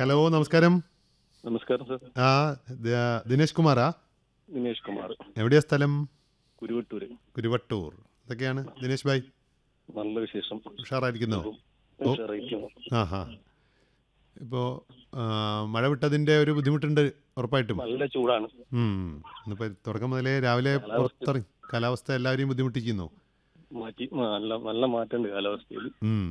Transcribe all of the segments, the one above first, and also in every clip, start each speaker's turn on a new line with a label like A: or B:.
A: Hello നമസ്കാരം
B: നമസ്കാരം sir
A: ആ ദ- ദിനേശ് കുമാറാ
B: ദിനേഷ് കുമാർ
A: എവിടെയാ സ്ഥലം
B: കുരുവട്ടൂര്
A: കുരുവട്ടൂർ ഇതൊക്കെയാണ് ദിനേശ് ഭായ്
B: നല്ല വിശേഷം
A: ഉഷാറായിരിക്കുന്നോ ഓ.
B: ഉഷാറായിരിക്കുന്നു.
A: ആ ഹാ ഇപ്പോൾ മഴ വിട്ടതിൻ്റെ ഒരു ബുദ്ധിമുട്ടുണ്ട് ഉറപ്പായിട്ടും
B: നല്ല ചൂടാണ്
A: ഉം. ഇന്നിപ്പോൾ തുടക്കം മുതലേ രാവിലെ പുറത്തിറങ്ങി കാലാവസ്ഥ എല്ലാവരെയും ബുദ്ധിമുട്ടിക്കുന്നു
B: മാറ്റി നല്ല നല്ല മാറ്റമുണ്ട് കാലാവസ്ഥയിൽ
A: ഉം.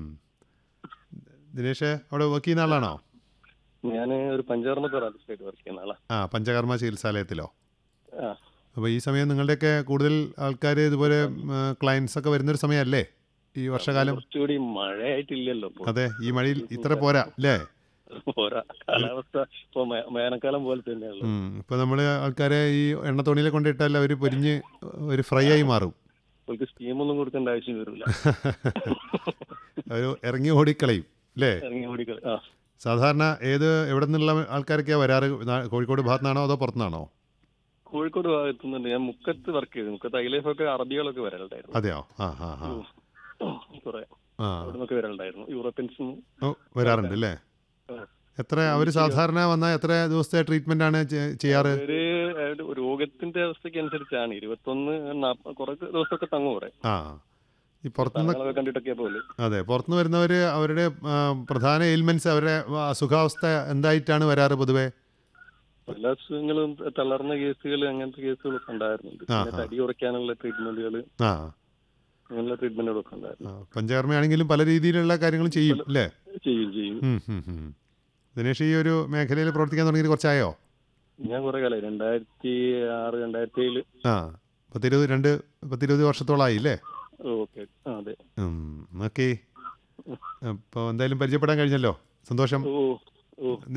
A: ദിനേശ് അവിടെ വർക്ക് ചെയ്യുന്ന ആളാണോ
B: ഞാൻ ഒരു പഞ്ചാർമത്തെ റാലിസ്റ്റായിട്ട് വർക്ക് ചെയ്യുന്ന ആളാ
A: ആ പഞ്ചകർമ്മ ചികിത്സാലയത്തിലോ
B: ആ
A: അപ്പോൾ ഈ സമയം നിങ്ങളുടെയൊക്കെ കൂടുതൽ ആൾക്കാർ ഇതുപോലെ ക്ലയൻസ് ഒക്കെ വരുന്നൊരു സമയമല്ലേ ഈ വർഷകാലം
B: കുറച്ചുകൂടി മഴയായിട്ടില്ലല്ലോ ഇപ്പൊ.
A: അതെ ഈ മഴയിൽ ഇത്ര പോരാ അല്ലേ
B: പോരാ കാലാവസ്ഥ ഇപ്പൊ മേ- വേനൽക്കാലം പോലെ തന്നെയുള്ളു
A: ഉം. ഇപ്പൊ നമ്മള് ആൾക്കാരെ ഈ എണ്ണത്തോണിയിൽ കൊണ്ടിട്ടാൽ അവർ പൊരിഞ്ഞ് ഒരു ഫ്രൈ ആയി മാറും
B: അവർക്ക് സ്റ്റീമൊന്നും കൊടുക്കേണ്ട ആവശ്യം വരില്ല
A: അവർ ഇറങ്ങി ഓടിക്കളയും അല്ലേ
B: ഇറങ്ങി ഓടിക്കൾ ആ
A: സാധാരണ ഏത് എവിടെ നിന്നുള്ള ആൾക്കാരൊക്കെയാണ് വരാറ് നാ- കോഴിക്കോട് ഭാഗത്തുനിന്നാണോ അതോ പുറത്തുനിന്നാണോ
B: കോഴിക്കോട് ഭാഗത്തുനിന്നുണ്ട് ഞാൻ മുക്കത്ത് വർക്ക് ചെയ്തു മുക്കത്ത് ഐലേഫൊക്കെ അറബികളൊക്കെ വരലുണ്ടായിരുന്നു
A: അതെയോ ആ ആ ആ
B: കുറെ
A: ആ
B: അവിടെ നിന്നൊക്കെ വരലുണ്ടായിരുന്നു യൂറോപ്യൻസും
A: ഓ വരാറുണ്ട് അല്ലേ
B: ആ.
A: എത്ര അവർ സാധാരണ വന്നാൽ എത്ര ദിവസത്തെ ട്രീറ്റ്മെന്റ് ആണ് ചെ- ചെയ്യാറ്
B: ഒരു ഒരു രോഗത്തിന്റെ അവസ്ഥയ്ക്ക് അനുസരിച്ചാണ് ഇരുപത്തൊന്ന് നാപ്പ- കുറെ ദിവസമൊക്കെ തങ്ങും കുറെ
A: ആ ഈ പുറത്തുനിന്ന്
B: സ്ഥലങ്ങളൊക്കെ കണ്ടിട്ടൊക്കെ പോലെ
A: അതെ പുറത്തുനിന്ന് വരുന്നവർ അവരുടെ ആ, പ്രധാന എയിൽമെന്റ്സ് അവരുടെ അസുഖാവസ്ഥ എന്തായിട്ടാണ് വരാറ് പൊതുവേ
B: പല അസുഖങ്ങളും തളർന്ന കേസുകൾ അങ്ങനത്തെ കേസുകളൊക്കെ ഉണ്ടായിരുന്നുണ്ട്
A: ആ,
B: പിന്നെ
A: ആ.
B: തടി കുറയ്ക്കാനുള്ള ട്രീറ്റ്മെന്റുകൾ
A: ആ
B: അങ്ങനെയുള്ള ട്രീറ്റ്മെന്റുകളൊക്കെ ഉണ്ടായിരുന്നു
A: ആ, പഞ്ചകർമ്മയാണെങ്കിലും പല രീതിയിലുള്ള കാര്യങ്ങളും ചെയ്യും അല്ലേ
B: ചെയ്യും ചെയ്യും
A: ഉം, ഉം, ഉം. ദിനേഷ് ഈ ഒരു മേഖലയിൽ പ്രവർത്തിക്കാൻ തുടങ്ങിയിട്ട് കുറച്ചായോ
B: ഞാൻ കുറെ കാലമായി രണ്ടായിരത്തി ആറ് രണ്ടായിരത്തി ഏഴില്
A: ആ പത്തിരുപത് രണ്ട് പത്തിരുപത് വർഷത്തോളമായി അല്ലേ
B: ഓക്കെ അതെ
A: ഓക്കെ അപ്പോൾ എന്തായാലും പരിചയപ്പെടാൻ കഴിഞ്ഞല്ലോ സന്തോഷം
B: ഓ ഓ